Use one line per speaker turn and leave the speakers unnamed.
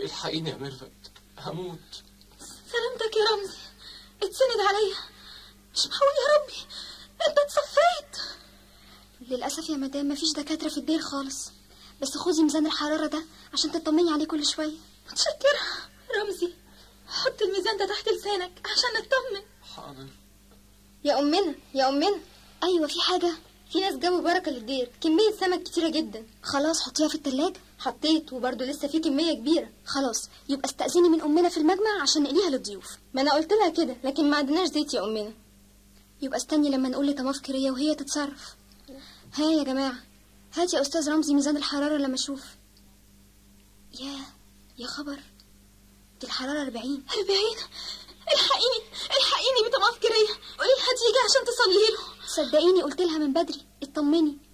الحقيني يا ميرفت هموت
سلامتك يا رمزي اتسند عليا مش معقول يا ربي انت اتصفيت
للأسف يا مدام مفيش دكاترة في الدير خالص بس خدي ميزان الحرارة ده عشان تطمني عليه كل شوية
متشكرة رمزي حط الميزان ده تحت لسانك عشان نطمن
حاضر
يا أمنا يا أمنا أيوة في حاجة في ناس جابوا بركة للدير كمية سمك كتيرة جدا خلاص حطيها في التلاجة حطيت وبرضه لسه في كمية كبيرة خلاص يبقى استأذني من أمنا في المجمع عشان نقليها للضيوف ما أنا قلت لها كده لكن ما عندناش زيت يا أمنا يبقى استني لما نقول لطماف كرية وهي تتصرف ها يا جماعة هات يا أستاذ رمزي ميزان الحرارة لما أشوف يا يا خبر دي الحرارة أربعين
أربعين الحقيني الحقيني بطماف كرية قولي لها تيجي عشان تصلي له
صدقيني قلت لها من بدري اطمني